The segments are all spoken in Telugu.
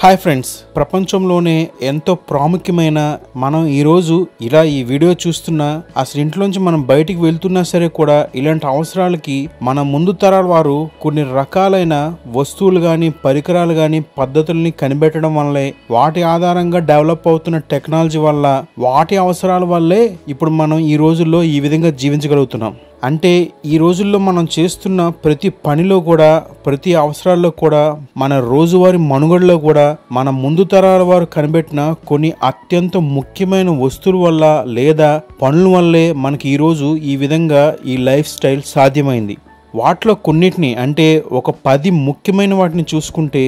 హాయ్ ఫ్రెండ్స్ ప్రపంచంలోనే ఎంతో ప్రాముఖ్యమైన మనం ఈరోజు ఇలా ఈ వీడియో చూస్తున్నా అసలు ఇంట్లోంచి మనం బయటికి వెళ్తున్నా సరే కూడా ఇలాంటి అవసరాలకి మన ముందు తరాల వారు కొన్ని రకాలైన వస్తువులు కానీ పరికరాలు కానీ పద్ధతుల్ని కనిపెట్టడం వల్లే వాటి ఆధారంగా డెవలప్ అవుతున్న టెక్నాలజీ వల్ల వాటి అవసరాల వల్లే ఇప్పుడు మనం ఈ రోజుల్లో ఈ విధంగా జీవించగలుగుతున్నాం అంటే ఈ రోజుల్లో మనం చేస్తున్న ప్రతి పనిలో కూడా ప్రతి అవసరాల్లో కూడా మన రోజువారి మనుగడలో కూడా మన ముందు తరాల వారు కనిపెట్టిన కొన్ని అత్యంత ముఖ్యమైన వస్తువుల వల్ల లేదా పనుల వల్లే మనకి ఈరోజు ఈ విధంగా ఈ లైఫ్ స్టైల్ సాధ్యమైంది వాటిలో కొన్నిటిని అంటే ఒక పది ముఖ్యమైన వాటిని చూసుకుంటే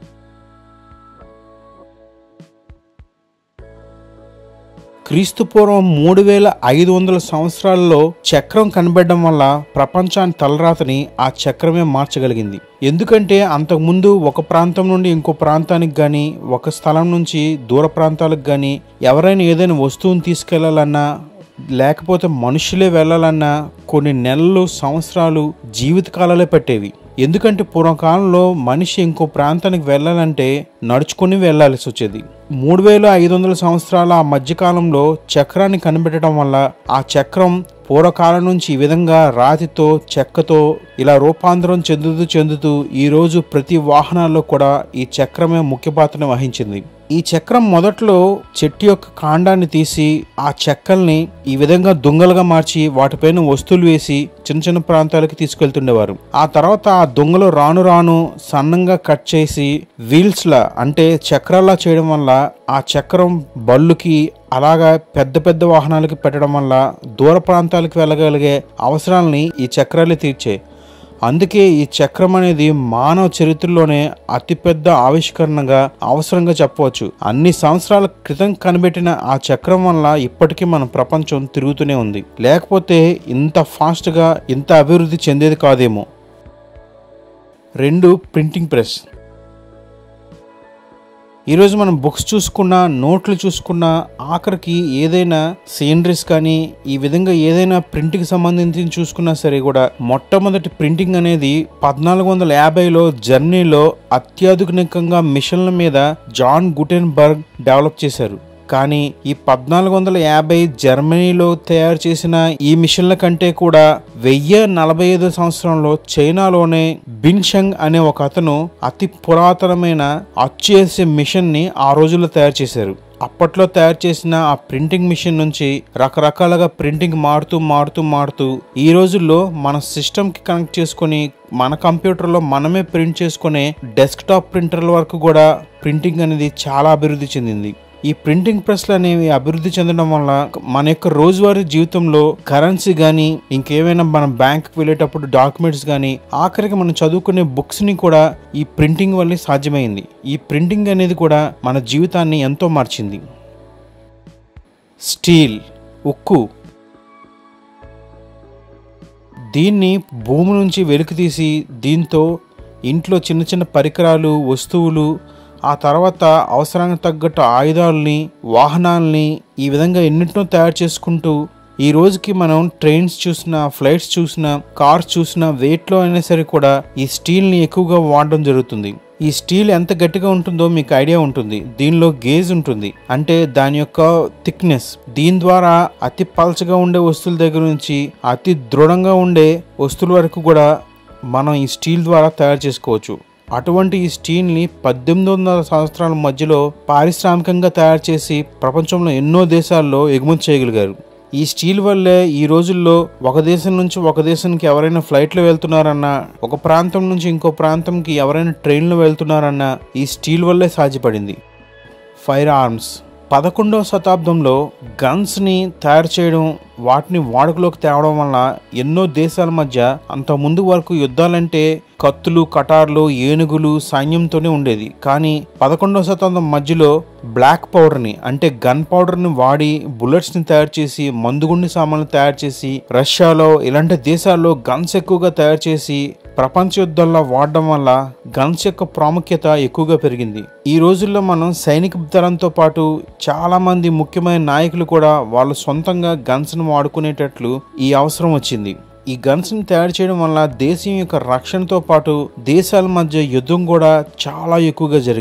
క్రీస్తు పూర్వం మూడు వేల ఐదు వందల సంవత్సరాల్లో చక్రం కనిపెట్టడం వల్ల ప్రపంచాన్ని తలరాతని ఆ చక్రమే మార్చగలిగింది ఎందుకంటే అంతకుముందు ఒక ప్రాంతం నుండి ఇంకో ప్రాంతానికి కానీ ఒక స్థలం నుంచి దూర ప్రాంతాలకు కానీ ఎవరైనా ఏదైనా వస్తువుని తీసుకెళ్లాలన్నా లేకపోతే మనుషులే వెళ్ళాలన్నా కొన్ని నెలలు సంవత్సరాలు జీవితకాలాలే పట్టేవి ఎందుకంటే పూర్వకాలంలో మనిషి ఇంకో ప్రాంతానికి వెళ్ళాలంటే నడుచుకుని వెళ్ళాల్సి వచ్చేది మూడు వేల ఐదు వందల సంవత్సరాల ఆ మధ్యకాలంలో చక్రాన్ని కనిపెట్టడం వల్ల ఆ చక్రం పూర్వకాలం నుంచి ఈ విధంగా రాతితో చెక్కతో ఇలా రూపాంతరం చెందుతూ చెందుతూ ఈరోజు ప్రతి వాహనాల్లో కూడా ఈ చక్రమే ముఖ్య పాత్రను వహించింది ఈ చక్రం మొదట్లో చెట్టు యొక్క కాండాన్ని తీసి ఆ చెక్కల్ని ఈ విధంగా దుంగలుగా మార్చి వాటిపైన వస్తువులు వేసి చిన్న చిన్న ప్రాంతాలకు తీసుకెళ్తుండేవారు ఆ తర్వాత ఆ దుంగలు రాను రాను సన్నంగా కట్ చేసి వీల్స్ లా అంటే చక్రాల్లా చేయడం వల్ల ఆ చక్రం బళ్ళుకి అలాగా పెద్ద పెద్ద వాహనాలకి పెట్టడం వల్ల దూర ప్రాంతాలకు వెళ్ళగలిగే అవసరాలని ఈ చక్రాలు తీర్చాయి అందుకే ఈ చక్రం అనేది మానవ చరిత్రలోనే అతిపెద్ద ఆవిష్కరణగా అవసరంగా చెప్పవచ్చు అన్ని సంవత్సరాల క్రితం కనిపెట్టిన ఆ చక్రం వల్ల ఇప్పటికీ మన ప్రపంచం తిరుగుతూనే ఉంది లేకపోతే ఇంత ఫాస్ట్గా ఇంత అభివృద్ధి చెందేది కాదేమో రెండు ప్రింటింగ్ ప్రెస్ ఈరోజు మనం బుక్స్ చూసుకున్నా నోట్లు చూసుకున్నా ఆఖరికి ఏదైనా సీనరీస్ కానీ ఈ విధంగా ఏదైనా ప్రింట్కి సంబంధించి చూసుకున్నా సరే కూడా మొట్టమొదటి ప్రింటింగ్ అనేది పద్నాలుగు వందల యాభైలో జర్మనీలో అత్యాధునికంగా మిషన్ల మీద జాన్ గుటెన్బర్గ్ డెవలప్ చేశారు కానీ ఈ పద్నాలుగు వందల యాభై జర్మనీలో తయారు చేసిన ఈ మిషన్ల కంటే కూడా వెయ్యి నలభై ఐదు సంవత్సరంలో చైనాలోనే బిన్షంగ్ అనే ఒక అతను అతి పురాతనమైన అచ్చు వేసే మిషన్ ని ఆ రోజుల్లో తయారు చేశారు అప్పట్లో తయారు చేసిన ఆ ప్రింటింగ్ మిషన్ నుంచి రకరకాలుగా ప్రింటింగ్ మారుతూ మారుతూ మారుతూ ఈ రోజుల్లో మన సిస్టమ్కి కనెక్ట్ చేసుకొని మన కంప్యూటర్లో మనమే ప్రింట్ చేసుకునే డెస్క్టాప్ ప్రింటర్ల వరకు కూడా ప్రింటింగ్ అనేది చాలా అభివృద్ధి చెందింది ఈ ప్రింటింగ్ ప్రెస్లు అనేవి అభివృద్ధి చెందడం వల్ల మన యొక్క రోజువారీ జీవితంలో కరెన్సీ కానీ ఇంకేమైనా మనం బ్యాంక్కి వెళ్ళేటప్పుడు డాక్యుమెంట్స్ కానీ ఆఖరికి మనం చదువుకునే బుక్స్ని కూడా ఈ ప్రింటింగ్ వల్లే సాధ్యమైంది ఈ ప్రింటింగ్ అనేది కూడా మన జీవితాన్ని ఎంతో మార్చింది స్టీల్ ఉక్కు దీన్ని భూమి నుంచి వెలికి తీసి దీంతో ఇంట్లో చిన్న చిన్న పరికరాలు వస్తువులు ఆ తర్వాత అవసరానికి తగ్గట్టు ఆయుధాలని వాహనాలని ఈ విధంగా ఎన్నింటినో తయారు చేసుకుంటూ ఈ రోజుకి మనం ట్రైన్స్ చూసినా ఫ్లైట్స్ చూసినా కార్స్ చూసినా వెయిట్లో అయినా సరే కూడా ఈ స్టీల్ని ఎక్కువగా వాడడం జరుగుతుంది ఈ స్టీల్ ఎంత గట్టిగా ఉంటుందో మీకు ఐడియా ఉంటుంది దీనిలో గేజ్ ఉంటుంది అంటే దాని యొక్క థిక్నెస్ దీని ద్వారా అతి పల్చగా ఉండే వస్తువుల దగ్గర నుంచి అతి దృఢంగా ఉండే వస్తువుల వరకు కూడా మనం ఈ స్టీల్ ద్వారా తయారు చేసుకోవచ్చు అటువంటి ఈ స్టీల్ని పద్దెనిమిది వందల సంవత్సరాల మధ్యలో పారిశ్రామికంగా తయారు చేసి ప్రపంచంలో ఎన్నో దేశాల్లో ఎగుమతి చేయగలిగారు ఈ స్టీల్ వల్లే ఈ రోజుల్లో ఒక దేశం నుంచి ఒక దేశానికి ఎవరైనా ఫ్లైట్లో వెళ్తున్నారన్నా ఒక ప్రాంతం నుంచి ఇంకో ప్రాంతంకి ఎవరైనా ట్రైన్లో వెళ్తున్నారన్నా ఈ స్టీల్ వల్లే సాధ్యపడింది ఫైర్ ఆర్మ్స్ పదకొండవ శతాబ్దంలో గన్స్ని తయారు చేయడం వాటిని వాడుకలోకి తేవడం వల్ల ఎన్నో దేశాల మధ్య అంత ముందు వరకు యుద్ధాలంటే కత్తులు కటార్లు ఏనుగులు సైన్యంతోనే ఉండేది కానీ పదకొండవ శతాబ్దం మధ్యలో బ్లాక్ పౌడర్ని అంటే గన్ పౌడర్ని వాడి బుల్లెట్స్ని తయారు చేసి మందుగుండి సామాన్లు తయారు చేసి రష్యాలో ఇలాంటి దేశాల్లో గన్స్ ఎక్కువగా తయారు చేసి ప్రపంచ యుద్ధంలో వాడడం వల్ల గన్స్ యొక్క ప్రాముఖ్యత ఎక్కువగా పెరిగింది ఈ రోజుల్లో మనం సైనిక దళంతో పాటు చాలా మంది ముఖ్యమైన నాయకులు కూడా వాళ్ళు సొంతంగా గన్స్ను వాడుకునేటట్లు ఈ అవసరం వచ్చింది ఈ గన్స్ని తయారు చేయడం వల్ల దేశం యొక్క రక్షణతో పాటు దేశాల మధ్య యుద్ధం కూడా చాలా ఎక్కువగా జరిగాయి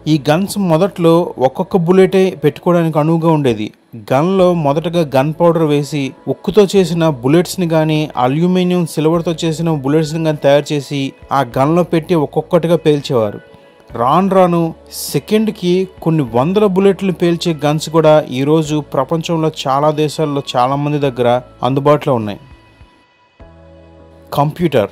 ఈ గన్స్ మొదట్లో ఒక్కొక్క బుల్లెటే పెట్టుకోవడానికి అనువుగా ఉండేది గన్లో మొదటగా గన్ పౌడర్ వేసి ఉక్కుతో చేసిన బుల్లెట్స్ని కానీ అల్యూమినియం సిల్వర్తో చేసిన బుల్లెట్స్ని కానీ తయారు చేసి ఆ గన్లో పెట్టి ఒక్కొక్కటిగా పేల్చేవారు రాను రాను సెకండ్కి కొన్ని వందల బుల్లెట్లు పేల్చే గన్స్ కూడా ఈరోజు ప్రపంచంలో చాలా దేశాల్లో చాలామంది దగ్గర అందుబాటులో ఉన్నాయి కంప్యూటర్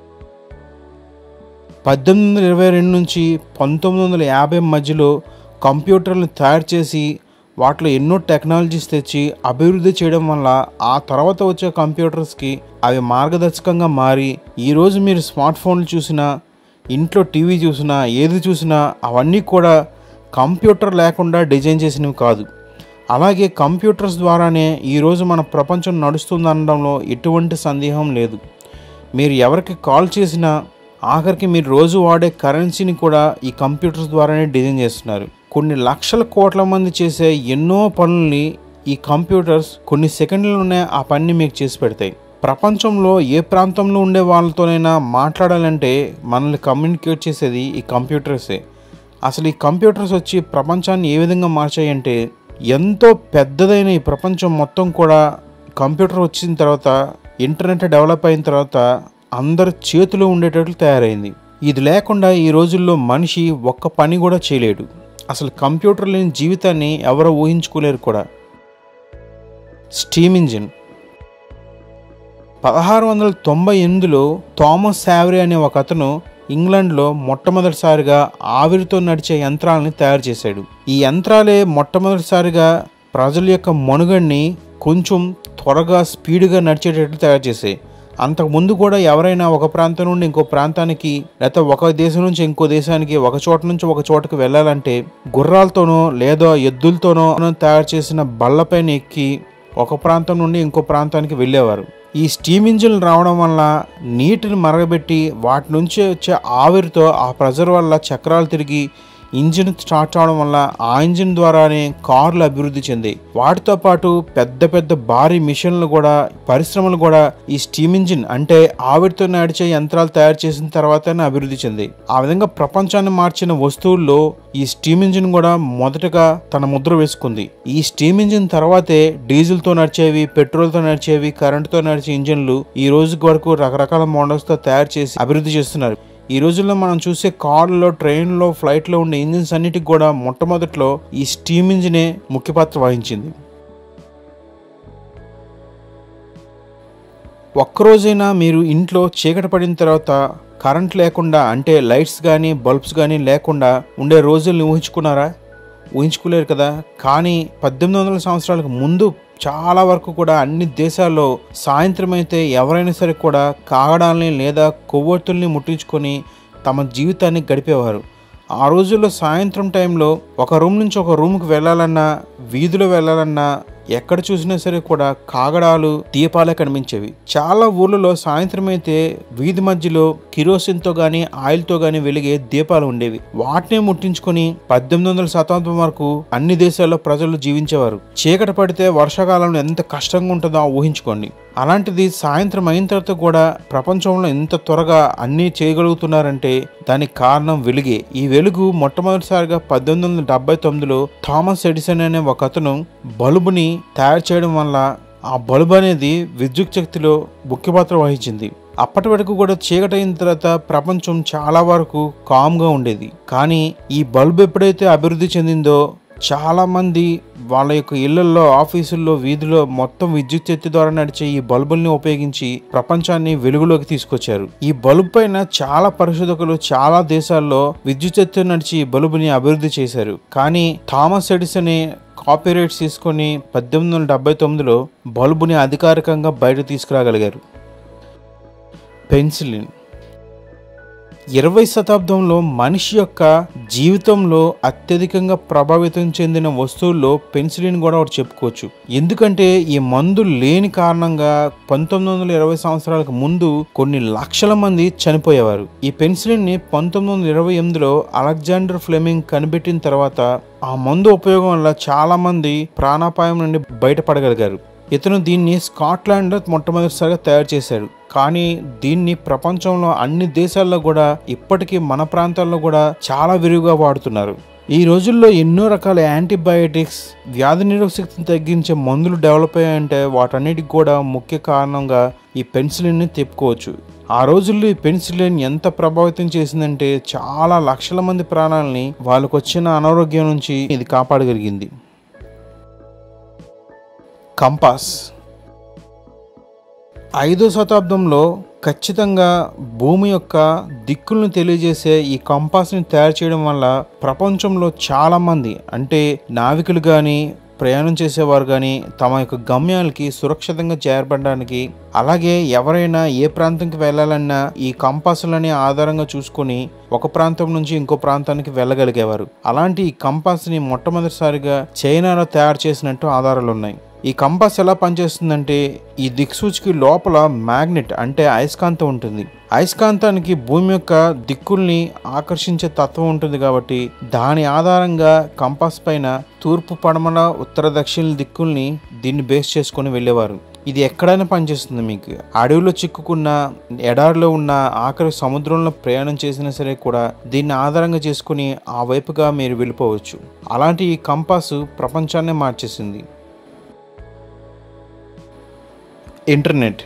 పద్దెనిమిది వందల ఇరవై రెండు నుంచి పంతొమ్మిది వందల యాభై మధ్యలో కంప్యూటర్లు తయారు చేసి వాటిలో ఎన్నో టెక్నాలజీస్ తెచ్చి అభివృద్ధి చేయడం వల్ల ఆ తర్వాత వచ్చే కంప్యూటర్స్కి అవి మార్గదర్శకంగా మారి ఈరోజు మీరు స్మార్ట్ ఫోన్లు చూసినా ఇంట్లో టీవీ చూసినా ఏది చూసినా అవన్నీ కూడా కంప్యూటర్ లేకుండా డిజైన్ చేసినవి కాదు అలాగే కంప్యూటర్స్ ద్వారానే ఈరోజు మన ప్రపంచం నడుస్తుందనడంలో ఎటువంటి సందేహం లేదు మీరు ఎవరికి కాల్ చేసినా ఆఖరికి మీరు రోజు వాడే కరెన్సీని కూడా ఈ కంప్యూటర్స్ ద్వారానే డిజైన్ చేస్తున్నారు కొన్ని లక్షల కోట్ల మంది చేసే ఎన్నో పనుల్ని ఈ కంప్యూటర్స్ కొన్ని సెకండ్లలోనే ఆ పనిని మీకు చేసి పెడతాయి ప్రపంచంలో ఏ ప్రాంతంలో ఉండే వాళ్ళతోనైనా మాట్లాడాలంటే మనల్ని కమ్యూనికేట్ చేసేది ఈ కంప్యూటర్సే అసలు ఈ కంప్యూటర్స్ వచ్చి ప్రపంచాన్ని ఏ విధంగా మార్చాయంటే ఎంతో పెద్దదైన ఈ ప్రపంచం మొత్తం కూడా కంప్యూటర్ వచ్చిన తర్వాత ఇంటర్నెట్ డెవలప్ అయిన తర్వాత అందరి చేతిలో ఉండేటట్లు తయారైంది ఇది లేకుండా ఈ రోజుల్లో మనిషి ఒక్క పని కూడా చేయలేడు అసలు కంప్యూటర్ లేని జీవితాన్ని ఎవరో ఊహించుకోలేరు కూడా స్టీమ్ ఇంజిన్ పదహారు వందల తొంభై ఎనిమిదిలో థామస్ శావరీ అనే ఒక అతను ఇంగ్లాండ్లో మొట్టమొదటిసారిగా ఆవిరితో నడిచే యంత్రాలని తయారు చేశాడు ఈ యంత్రాలే మొట్టమొదటిసారిగా ప్రజల యొక్క మనుగడ్ని కొంచెం త్వరగా స్పీడ్గా నడిచేటట్లు తయారు చేసాయి అంతకు ముందు కూడా ఎవరైనా ఒక ప్రాంతం నుండి ఇంకో ప్రాంతానికి లేకపోతే ఒక దేశం నుంచి ఇంకో దేశానికి ఒక చోట నుంచి ఒక చోటకు వెళ్ళాలంటే గుర్రాలతోనో లేదా ఎద్దులతోనో తయారు చేసిన బళ్ళపైన ఎక్కి ఒక ప్రాంతం నుండి ఇంకో ప్రాంతానికి వెళ్ళేవారు ఈ స్టీమ్ ఇంజిన్లు రావడం వల్ల నీటిని మరగబెట్టి వాటి నుంచి వచ్చే ఆవిరితో ఆ ప్రెజర్ వల్ల చక్రాలు తిరిగి ఇంజిన్ స్టార్ట్ అవడం వల్ల ఆ ఇంజిన్ ద్వారానే కార్లు అభివృద్ధి చెందాయి వాటితో పాటు పెద్ద పెద్ద భారీ మిషన్లు కూడా పరిశ్రమలు కూడా ఈ స్టీమ్ ఇంజిన్ అంటే ఆవిరితో నడిచే యంత్రాలు తయారు చేసిన తర్వాతనే అభివృద్ధి చెందాయి ఆ విధంగా ప్రపంచాన్ని మార్చిన వస్తువుల్లో ఈ స్టీమ్ ఇంజిన్ కూడా మొదటగా తన ముద్ర వేసుకుంది ఈ స్టీమ్ ఇంజిన్ తర్వాతే డీజిల్తో నడిచేవి పెట్రోల్తో నడిచేవి కరెంటుతో నడిచే ఇంజిన్లు ఈ రోజు వరకు రకరకాల మోడల్స్తో తయారు చేసి అభివృద్ధి చేస్తున్నారు ఈ రోజుల్లో మనం చూసే కార్లో ట్రైన్లో ఫ్లైట్లో ఉండే ఇంజిన్స్ అన్నిటికి కూడా మొట్టమొదట్లో ఈ స్టీమ్ ఇంజినే ముఖ్య పాత్ర వహించింది ఒక్కరోజైనా మీరు ఇంట్లో చీకటి పడిన తర్వాత కరెంట్ లేకుండా అంటే లైట్స్ కానీ బల్బ్స్ కానీ లేకుండా ఉండే రోజుల్ని ఊహించుకున్నారా ఊహించుకోలేరు కదా కానీ పద్దెనిమిది వందల సంవత్సరాలకు ముందు చాలా వరకు కూడా అన్ని దేశాల్లో సాయంత్రం అయితే ఎవరైనా సరే కూడా కాగడాల్ని లేదా కొవ్వొత్తుల్ని ముట్టించుకొని తమ జీవితాన్ని గడిపేవారు ఆ రోజుల్లో సాయంత్రం టైంలో ఒక రూమ్ నుంచి ఒక రూమ్కి వెళ్ళాలన్నా వీధిలో వెళ్ళాలన్నా ఎక్కడ చూసినా సరే కూడా కాగడాలు దీపాలే కనిపించేవి చాలా ఊర్లలో సాయంత్రం అయితే వీధి మధ్యలో కిరోసిన్తో గాని ఆయిల్తో గాని వెలిగే దీపాలు ఉండేవి వాటినే ముట్టించుకొని పద్దెనిమిది వందల శతాబ్దం వరకు అన్ని దేశాల్లో ప్రజలు జీవించేవారు చీకటి పడితే వర్షాకాలంలో ఎంత కష్టంగా ఉంటుందో ఊహించుకోండి అలాంటిది సాయంత్రం అయిన తర్వాత కూడా ప్రపంచంలో ఎంత త్వరగా అన్నీ చేయగలుగుతున్నారంటే దానికి కారణం వెలుగే ఈ వెలుగు మొట్టమొదటిసారిగా పద్దెనిమిది వందల డెబ్బై తొమ్మిదిలో థామస్ ఎడిసన్ అనే ఒక అతను బల్బుని తయారు చేయడం వల్ల ఆ బల్బ్ అనేది విద్యుత్ శక్తిలో ముఖ్య పాత్ర వహించింది అప్పటి వరకు కూడా చీకటైన తర్వాత ప్రపంచం చాలా వరకు కామ్గా ఉండేది కానీ ఈ బల్బ్ ఎప్పుడైతే అభివృద్ధి చెందిందో చాలా మంది వాళ్ళ యొక్క ఇళ్లలో ఆఫీసుల్లో వీధిలో మొత్తం విద్యుత్ శక్తి ద్వారా నడిచే ఈ బల్బుల్ని ఉపయోగించి ప్రపంచాన్ని వెలుగులోకి తీసుకొచ్చారు ఈ బల్బు పైన చాలా పరిశోధకులు చాలా దేశాల్లో విద్యుత్ శక్తి నడిచి ఈ బల్బుని అభివృద్ధి చేశారు కానీ థామస్ ఎడిసన్ కాపీరైట్స్ తీసుకొని పద్దెనిమిది వందల డెబ్బై తొమ్మిదిలో బల్బుని అధికారికంగా బయట తీసుకురాగలిగారు పెన్సిలిన్ ఇరవై శతాబ్దంలో మనిషి యొక్క జీవితంలో అత్యధికంగా ప్రభావితం చెందిన వస్తువుల్లో పెన్సిలిన్ కూడా ఒకటి చెప్పుకోవచ్చు ఎందుకంటే ఈ మందు లేని కారణంగా పంతొమ్మిది వందల ఇరవై సంవత్సరాలకు ముందు కొన్ని లక్షల మంది చనిపోయేవారు ఈ పెన్సిలిన్ ని పంతొమ్మిది వందల ఇరవై ఎనిమిదిలో అలెగ్జాండర్ ఫ్లెమింగ్ కనిపెట్టిన తర్వాత ఆ మందు ఉపయోగం వల్ల చాలా మంది ప్రాణాపాయం నుండి బయటపడగలిగారు ఇతను దీన్ని స్కాట్లాండ్లో మొట్టమొదటిసారిగా తయారు చేశాడు కానీ దీన్ని ప్రపంచంలో అన్ని దేశాల్లో కూడా ఇప్పటికీ మన ప్రాంతాల్లో కూడా చాలా విరివిగా వాడుతున్నారు ఈ రోజుల్లో ఎన్నో రకాల యాంటీబయాటిక్స్ వ్యాధి నిరోధక శక్తిని తగ్గించే మందులు డెవలప్ అయ్యాయంటే వాటన్నిటికి కూడా ముఖ్య కారణంగా ఈ పెన్సిలిన్ని తిప్పుకోవచ్చు ఆ రోజుల్లో ఈ పెన్సిలిన్ ఎంత ప్రభావితం చేసిందంటే చాలా లక్షల మంది ప్రాణాలని వాళ్ళకు వచ్చిన అనారోగ్యం నుంచి ఇది కాపాడగలిగింది కంపాస్ ఐదో శతాబ్దంలో ఖచ్చితంగా భూమి యొక్క దిక్కులను తెలియజేసే ఈ కంపాస్ని తయారు చేయడం వల్ల ప్రపంచంలో చాలామంది అంటే నావికులు కానీ ప్రయాణం చేసేవారు కానీ తమ యొక్క గమ్యాలకి సురక్షితంగా చేరబడడానికి అలాగే ఎవరైనా ఏ ప్రాంతంకి వెళ్ళాలన్నా ఈ కంపాసులని ఆధారంగా చూసుకొని ఒక ప్రాంతం నుంచి ఇంకో ప్రాంతానికి వెళ్ళగలిగేవారు అలాంటి ఈ కంపాస్ని మొట్టమొదటిసారిగా చైనాలో తయారు చేసినట్టు ఆధారాలు ఉన్నాయి ఈ కంపాస్ ఎలా పనిచేస్తుందంటే ఈ దిక్సూచికి లోపల మ్యాగ్నెట్ అంటే అయస్కాంతం ఉంటుంది అయస్కాంతానికి భూమి యొక్క దిక్కుల్ని ఆకర్షించే తత్వం ఉంటుంది కాబట్టి దాని ఆధారంగా కంపాస్ పైన తూర్పు పడమల ఉత్తర దక్షిణ దిక్కుల్ని దీన్ని బేస్ చేసుకొని వెళ్ళేవారు ఇది ఎక్కడైనా పనిచేస్తుంది మీకు అడవిలో చిక్కుకున్న ఎడారిలో ఉన్న ఆఖరి సముద్రంలో ప్రయాణం చేసినా సరే కూడా దీన్ని ఆధారంగా చేసుకుని ఆ వైపుగా మీరు వెళ్ళిపోవచ్చు అలాంటి ఈ కంపాసు ప్రపంచాన్నే మార్చేసింది ఇంటర్నెట్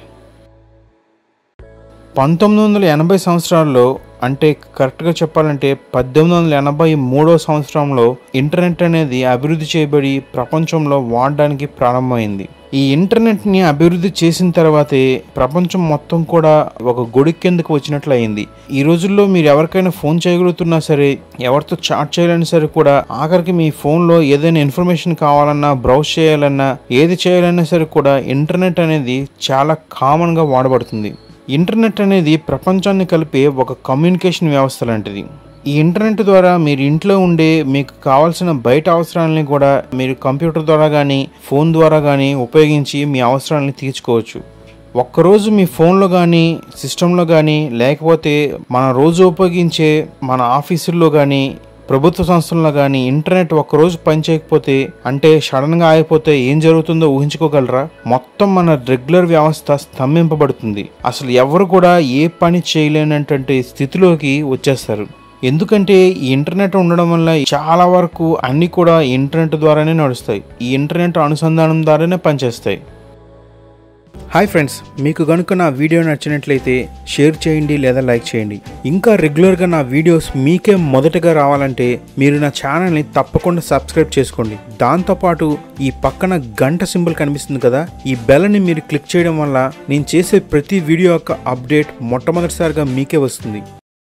పంతొమ్మిది వందల ఎనభై సంవత్సరాల్లో అంటే కరెక్ట్గా చెప్పాలంటే పద్దెనిమిది వందల ఎనభై మూడో సంవత్సరంలో ఇంటర్నెట్ అనేది అభివృద్ధి చేయబడి ప్రపంచంలో వాడడానికి ప్రారంభమైంది ఈ ఇంటర్నెట్ని అభివృద్ధి చేసిన తర్వాతే ప్రపంచం మొత్తం కూడా ఒక గొడి కిందకు వచ్చినట్లు అయింది ఈ రోజుల్లో మీరు ఎవరికైనా ఫోన్ చేయగలుగుతున్నా సరే ఎవరితో చాట్ చేయాలన్నా సరే కూడా ఆఖరికి మీ ఫోన్లో ఏదైనా ఇన్ఫర్మేషన్ కావాలన్నా బ్రౌజ్ చేయాలన్నా ఏది చేయాలన్నా సరే కూడా ఇంటర్నెట్ అనేది చాలా కామన్గా వాడబడుతుంది ఇంటర్నెట్ అనేది ప్రపంచాన్ని కలిపే ఒక కమ్యూనికేషన్ వ్యవస్థ లాంటిది ఈ ఇంటర్నెట్ ద్వారా మీరు ఇంట్లో ఉండే మీకు కావాల్సిన బయట అవసరాలని కూడా మీరు కంప్యూటర్ ద్వారా కానీ ఫోన్ ద్వారా కానీ ఉపయోగించి మీ అవసరాలని తీర్చుకోవచ్చు ఒక్కరోజు మీ ఫోన్లో కానీ సిస్టంలో కానీ లేకపోతే మన రోజు ఉపయోగించే మన ఆఫీసుల్లో కానీ ప్రభుత్వ సంస్థల్లో కానీ ఇంటర్నెట్ ఒక్కరోజు పనిచేయకపోతే అంటే సడన్గా ఆగిపోతే ఏం జరుగుతుందో ఊహించుకోగలరా మొత్తం మన రెగ్యులర్ వ్యవస్థ స్తంభింపబడుతుంది అసలు ఎవరు కూడా ఏ పని చేయలేనటువంటి స్థితిలోకి వచ్చేస్తారు ఎందుకంటే ఈ ఇంటర్నెట్ ఉండడం వల్ల చాలా వరకు అన్ని కూడా ఇంటర్నెట్ ద్వారానే నడుస్తాయి ఈ ఇంటర్నెట్ అనుసంధానం ద్వారానే పనిచేస్తాయి హాయ్ ఫ్రెండ్స్ మీకు కనుక నా వీడియో నచ్చినట్లయితే షేర్ చేయండి లేదా లైక్ చేయండి ఇంకా రెగ్యులర్గా నా వీడియోస్ మీకే మొదటగా రావాలంటే మీరు నా ఛానల్ని తప్పకుండా సబ్స్క్రైబ్ చేసుకోండి దాంతోపాటు ఈ పక్కన గంట సింబల్ కనిపిస్తుంది కదా ఈ బెల్ని మీరు క్లిక్ చేయడం వల్ల నేను చేసే ప్రతి వీడియో యొక్క అప్డేట్ మొట్టమొదటిసారిగా మీకే వస్తుంది